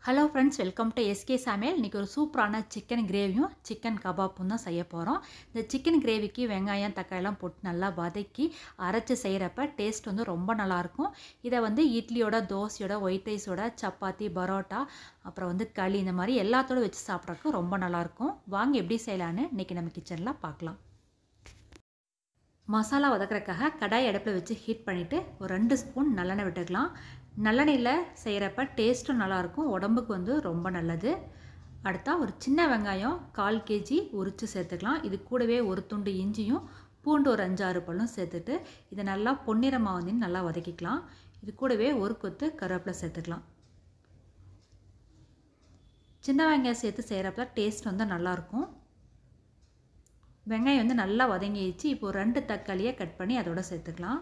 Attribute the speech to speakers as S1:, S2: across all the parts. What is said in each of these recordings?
S1: hello friends welcome to SK சமையல் இன்றைக்கி ஒரு சூப்பரான சிக்கன் கிரேவியும் சிக்கன் கபாப்பும் தான் செய்ய போகிறோம் இந்த சிக்கன் கிரேவிக்கு வெங்காயம் தக்காளிலாம் போட்டு நல்லா வதக்கி அரைச்சி செய்கிறப்ப டேஸ்ட் வந்து ரொம்ப நல்லாயிருக்கும் இதை வந்து இட்லியோட தோசையோட ஒயிட் ரைஸோட சப்பாத்தி பரோட்டா அப்புறம் வந்து களி இந்த மாதிரி எல்லாத்தோட வச்சு சாப்பிட்றதுக்கு ரொம்ப நல்லாயிருக்கும் வாங்க எப்படி செய்யலான்னு இன்றைக்கி நம்ம கிச்சனில் பார்க்கலாம் மசாலா வதக்கிறதுக்காக கடாய் அடுப்பில் வச்சு ஹீட் பண்ணிவிட்டு ஒரு ரெண்டு ஸ்பூன் நல்லெண்ணெய் விட்டுக்கலாம் நல்லெண்ணெயில் செய்கிறப்ப டேஸ்ட்டும் நல்லாயிருக்கும் உடம்புக்கு வந்து ரொம்ப நல்லது அடுத்தா ஒரு சின்ன வெங்காயம் கால் கேஜி உரித்து சேர்த்துக்கலாம் இது கூடவே ஒரு துண்டு இஞ்சியும் பூண்டு ஒரு அஞ்சாறு பழம் சேர்த்துட்டு இதை நல்லா பொன்னிறமாக வந்து நல்லா வதக்கிக்கலாம் இது கூடவே ஒரு கொத்து கருவேப்பிலை சேர்த்துக்கலாம் சின்ன வெங்காயம் சேர்த்து செய்கிறப்ப டேஸ்ட் வந்து நல்லாயிருக்கும் வெங்காயம் வந்து நல்லா வதங்கிடுச்சு இப்போது ரெண்டு தக்காளியை கட் பண்ணி அதோட சேர்த்துக்கலாம்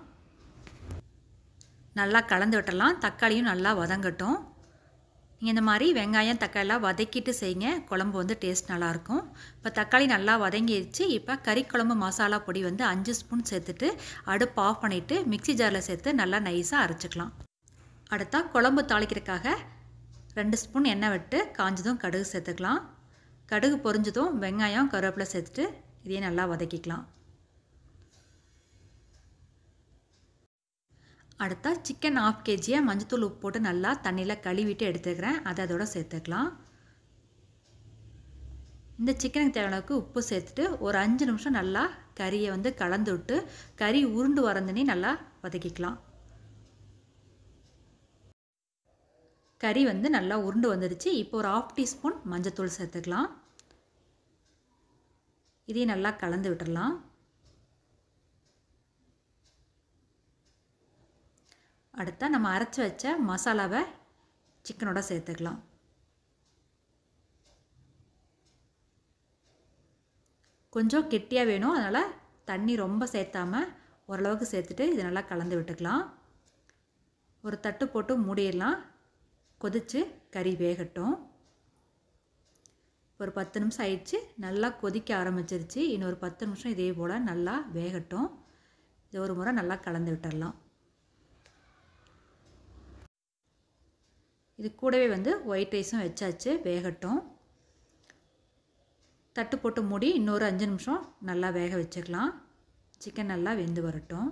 S1: நல்லா கலந்து விட்டுடலாம் தக்காளியும் நல்லா வதங்கட்டும் நீங்கள் இந்த மாதிரி வெங்காயம் தக்காளிலாம் வதக்கிட்டு செய்யுங்க குழம்பு வந்து டேஸ்ட் நல்லாயிருக்கும் இப்போ தக்காளி நல்லா வதங்கிடுச்சு இப்போ கறி குழம்பு மசாலா பொடி வந்து அஞ்சு ஸ்பூன் சேர்த்துட்டு அடுப்பு ஆஃப் பண்ணிவிட்டு மிக்சி ஜாரில் சேர்த்து நல்லா நைஸாக அரைச்சிக்கலாம் அடுத்தா குழம்பு தாளிக்கிறதுக்காக ரெண்டு ஸ்பூன் எண்ணெய் விட்டு காஞ்சதும் கடுகு சேர்த்துக்கலாம் கடுகு பொரிஞ்சதும் வெங்காயம் கருவேப்பிலை சேர்த்துட்டு இதையும் நல்லா வதக்கிக்கலாம் அடுத்தா சிக்கன் ஆஃப் கேஜியை மஞ்சத்தூள் உப்பு போட்டு நல்லா தண்ணியில் கழுவிட்டு எடுத்துக்கிறேன் அதை அதோட சேர்த்துக்கலாம் இந்த சிக்கனுக்கு தேவையான அளவுக்கு உப்பு சேர்த்துட்டு ஒரு அஞ்சு நிமிஷம் நல்லா கறியை வந்து கலந்து விட்டு கறி உருண்டு வரந்தனே நல்லா வதக்கிக்கலாம் கறி வந்து நல்லா உருண்டு வந்துடுச்சு இப்போ ஒரு ஆஃப் டீஸ்பூன் மஞ்சத்தூள் சேர்த்துக்கலாம் இதையும் நல்லா கலந்து விட்டுடலாம் அடுத்தா நம்ம அரைச்சி வச்ச மசாலாவை சிக்கனோட சேர்த்துக்கலாம் கொஞ்சம் கெட்டியாக வேணும் அதனால் தண்ணி ரொம்ப சேர்த்தாமல் ஓரளவுக்கு சேர்த்துட்டு இதை நல்லா கலந்து விட்டுக்கலாம் ஒரு தட்டு போட்டு மூடிடலாம் கொதித்து கறி வேகட்டும் ஒரு பத்து நிமிஷம் ஆயிடுச்சு நல்லா கொதிக்க ஆரம்பிச்சிருச்சு இன்னொரு பத்து நிமிஷம் இதே போல் நல்லா வேகட்டும் இது ஒரு முறை நல்லா கலந்து விட்டுடலாம் இது கூடவே வந்து ஒயிட் ரைஸும் வச்சாச்சு வேகட்டும் தட்டு போட்டு மூடி இன்னொரு அஞ்சு நிமிஷம் நல்லா வேக வச்சுக்கலாம் சிக்கன் நல்லா வெந்து வரட்டும்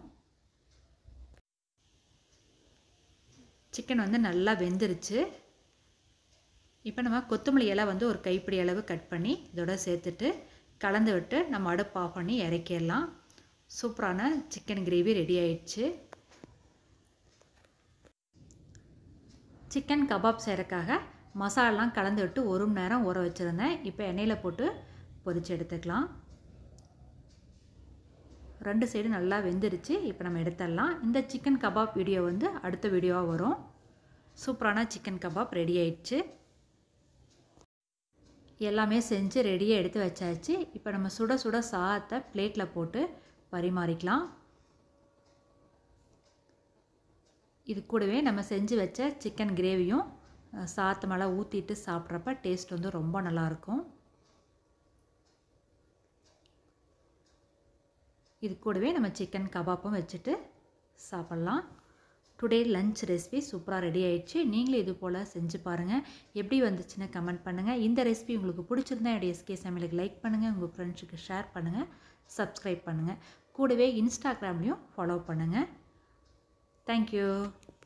S1: சிக்கன் வந்து நல்லா வெந்துருச்சு இப்போ நம்ம கொத்தமல்லி இலை வந்து ஒரு கைப்பிடி அளவு கட் பண்ணி இதோட சேர்த்துட்டு கலந்து விட்டு நம்ம அடுப்பு ஆஃப் பண்ணி இறக்கிடலாம் சூப்பரான சிக்கன் கிரேவி ரெடி ஆயிடுச்சு சிக்கன் கபாப் செய்கிறக்காக மசாலாலாம் கலந்து விட்டு ஒரு மணி நேரம் ஊற வச்சுருந்தேன் இப்போ எண்ணெயில் போட்டு பொரித்து எடுத்துக்கலாம் ரெண்டு சைடு நல்லா வெந்துருச்சு இப்போ நம்ம எடுத்துடலாம் இந்த சிக்கன் கபாப் வீடியோ வந்து அடுத்த வீடியோவாக வரும் சூப்பரான சிக்கன் கபாப் ரெடி ஆயிடுச்சு எல்லாமே செஞ்சு ரெடியாக எடுத்து வச்சாச்சு இப்போ நம்ம சுட சுட சாதத்தை பிளேட்டில் போட்டு பரிமாறிக்கலாம் இது கூடவே நம்ம செஞ்சு வச்ச சிக்கன் கிரேவியும் சாத்து மேலே ஊற்றிட்டு சாப்பிட்றப்ப டேஸ்ட் வந்து ரொம்ப நல்லாயிருக்கும் இது கூடவே நம்ம சிக்கன் கபாப்பும் வச்சுட்டு சாப்பிட்லாம் டுடே லஞ்ச் ரெசிபி சூப்பராக ரெடி ஆயிடுச்சு நீங்களும் இது போல் செஞ்சு பாருங்கள் எப்படி வந்துச்சுன்னு கமெண்ட் பண்ணுங்கள் இந்த ரெசிபி உங்களுக்கு பிடிச்சிருந்தா என்னுடைய எஸ்கே சமையலுக்கு லைக் பண்ணுங்கள் உங்கள் ஃப்ரெண்ட்ஸுக்கு ஷேர் பண்ணுங்கள் சப்ஸ்கிரைப் பண்ணுங்கள் கூடவே இன்ஸ்டாகிராம்லேயும் ஃபாலோ பண்ணுங்கள் தேங்க்யூ